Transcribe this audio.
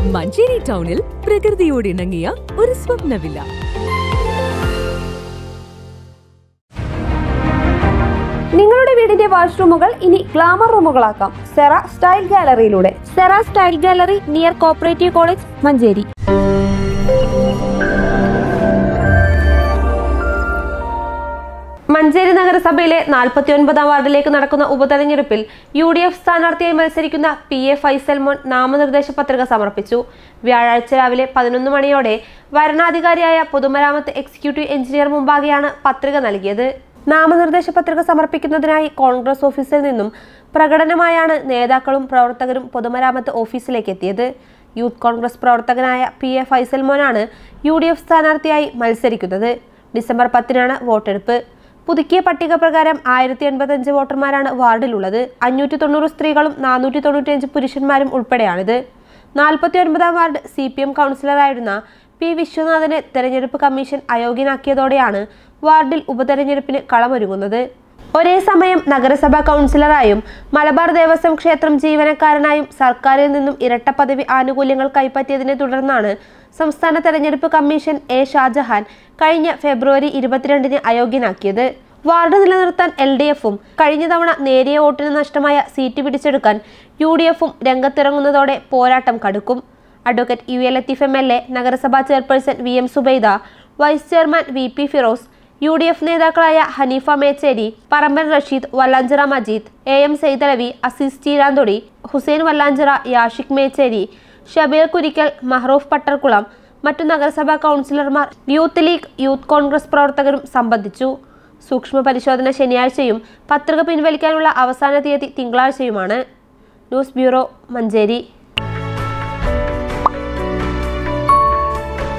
മഞ്ചേരി ടൗണിൽ പ്രകൃതിയോട് ഇണങ്ങിയ ഒരു സ്വപ്ന വില്ല നിങ്ങളുടെ വീടിന്റെ വാഷ്റൂമുകൾ ഇനി ഗ്ലാമർ റൂമുകളാക്കാം സെറ സ്റ്റൈൽ ഗാലറിയിലൂടെ Sera style gallery near cooperative college Manjeri Manjeri നഗരസഭയിലെ നാൽപ്പത്തി ഒൻപതാം വാർഡിലേക്ക് നടക്കുന്ന ഉപതെരഞ്ഞെടുപ്പിൽ യു ഡി എഫ് സ്ഥാനാർത്ഥിയായി മത്സരിക്കുന്ന പി എ ഫൈസൽ മോൻ നാമനിർദ്ദേശ പത്രിക സമർപ്പിച്ചു വ്യാഴാഴ്ച രാവിലെ പതിനൊന്ന് മണിയോടെ വരണാധികാരിയായ പൊതുമരാമത്ത് എക്സിക്യൂട്ടീവ് എഞ്ചിനീയർ മുമ്പാകെയാണ് പത്രിക നൽകിയത് നാമനിർദ്ദേശ പത്രിക സമർപ്പിക്കുന്നതിനായി കോൺഗ്രസ് ഓഫീസിൽ നിന്നും പ്രകടനമായാണ് നേതാക്കളും പ്രവർത്തകരും പൊതുമരാമത്ത് ഓഫീസിലേക്ക് എത്തിയത് യൂത്ത് കോൺഗ്രസ് പ്രവർത്തകനായ പി എ ഫൈസൽ മോനാണ് യു ഡി എഫ് സ്ഥാനാർത്ഥിയായി മത്സരിക്കുന്നത് ഡിസംബർ പത്തിനാണ് വോട്ടെടുപ്പ് പുതുക്കിയ പട്ടിക പ്രകാരം ആയിരത്തി എൺപത്തഞ്ച് വോട്ടർമാരാണ് വാർഡിലുള്ളത് അഞ്ഞൂറ്റി തൊണ്ണൂറ് സ്ത്രീകളും നാനൂറ്റി തൊണ്ണൂറ്റിയഞ്ച് പുരുഷന്മാരും ഉൾപ്പെടെയാണിത് നാൽപ്പത്തി ഒൻപതാം വാർഡ് സി പി എം കൗൺസിലറായിരുന്ന പി വിശ്വനാഥനെ തെരഞ്ഞെടുപ്പ് കമ്മീഷൻ അയോഗ്യനാക്കിയതോടെയാണ് വാർഡിൽ ഉപതെരഞ്ഞെടുപ്പിന് കളമൊരുങ്ങുന്നത് ഒരേ സമയം നഗരസഭാ കൗൺസിലറായും മലബാർ ദേവസ്വം ക്ഷേത്രം ജീവനക്കാരനായും സർക്കാരിൽ നിന്നും ഇരട്ട പദവി ആനുകൂല്യങ്ങൾ കൈപ്പറ്റിയതിനെ തുടർന്നാണ് സംസ്ഥാന തെരഞ്ഞെടുപ്പ് കമ്മീഷൻ എ ഷാജഹാൻ കഴിഞ്ഞ ഫെബ്രുവരി ഇരുപത്തിരണ്ടിന് അയോഗ്യനാക്കിയത് വാർഡ് നിലനിർത്താൻ എൽ ഡി എഫും കഴിഞ്ഞ തവണ നേരിയ വോട്ടിന് നഷ്ടമായ സീറ്റ് പിടിച്ചെടുക്കാൻ യു ഡി എഫും രംഗത്തിറങ്ങുന്നതോടെ പോരാട്ടം കടുക്കും advocate U A Latheef M L A നഗരസഭാ chairperson V M Zubaida vice chairman V P Firoz U D F നേതാക്കളായ ഹനീഫ മേച്ചേരി പറമ്പൻ റഷീദ് വല്ലാഞ്ചിറ മജീദ് എ എം സൈതലവി അസീസ് ചീരാന്തൊടി ഹുസൈൻ വല്ലാഞ്ചിറ യാഷിഖ് മേച്ചേരി ഷബീർ കുരിക്കൽ മഹ്റൂഫ് പട്ടർകുളം മറ്റു നഗരസഭാ കൗൺസിലർമാർ യൂത്ത് ലീഗ് യൂത്ത് കോൺഗ്രസ് പ്രവർത്തകരും സംബന്ധിച്ചു സൂക്ഷ്മ പരിശോധന ശനിയാഴ്ചയും പത്രിക പിൻവലിക്കാനുള്ള അവസാന തീയതി തിങ്കളാഴ്ചയുമാണ് ന്യൂസ് ബ്യൂറോ മഞ്ചേരി